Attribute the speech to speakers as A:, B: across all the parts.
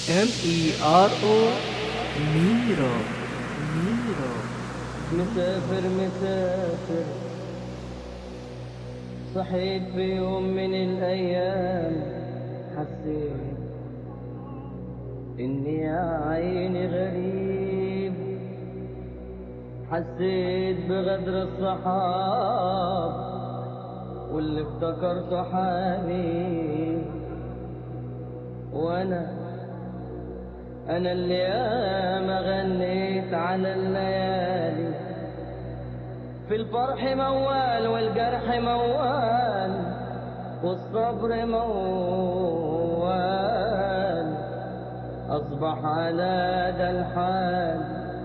A: M E R O ميرو ميرو
B: مسافر مسافر صحيت في يوم من الأيام حسيت إني يا عيني غريب حسيت بغدر الصحاب واللي افتكرته حالي وأنا أنا اللي ياما غنيت على الليالي في الفرح موال والجرح موال والصبر موال أصبح على ده الحال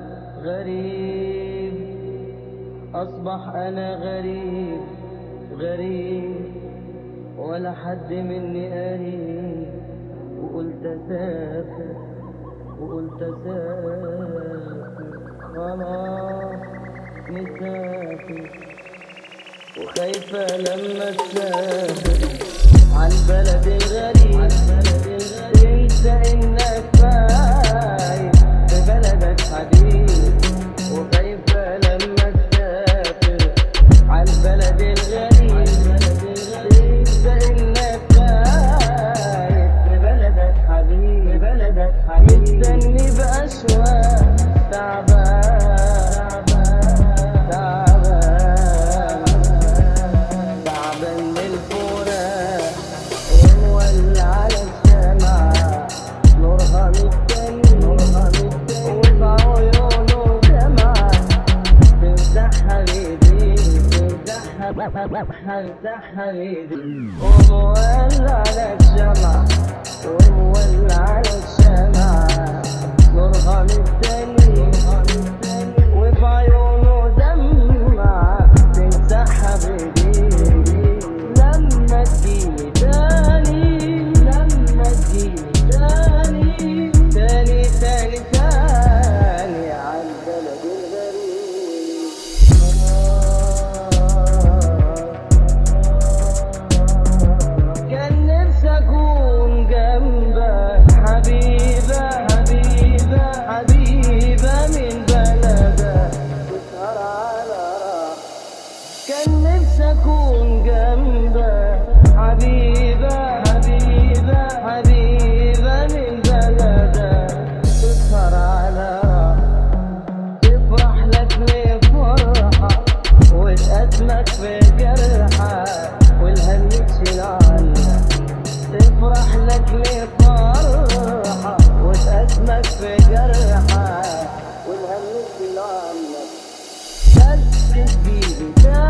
B: غريب أصبح أنا غريب غريب ولا حد مني قريب وقلت أسافر وقلت أسافر خلاص نسافر وخايفة لما تسافر عالبلد الغريب تنسى إنك فايت في بلدك حبيب وخايفة لما تسافر عالبلد الغريب تنسى إنك فايت في بلدك حبيب في بلدك حبيب مستني بأشواق تعبان تعبان تعبان للفراق ونولع على الشمعة نورها مستني نورها مستني وبعيونه دمعة تمسحها بإيدي تمسحها تمسحها بإيدي ومولع على الشمعة ومولع على الشمعة نورها مستني وفي عيونه دمعة تمسحها بإيدي لما تجيلي تاني لما تجيلي تاني تاني تاني تاني عالبلد الغريب كان نفسي أكون جنبك حبيبة حبيبة حبيبة من بلدك تسهر على راحتك كان نفسي أكون جنبك حبيبة حبيبة حبيبة من بلدك تسهر على راحتك تفرح لك لفرحة وتأزمك في جرحك والهم يشيل عنك تفرح لك لفرحة وتأزمك في جرحك والهم يشيل عنك بس تجيلي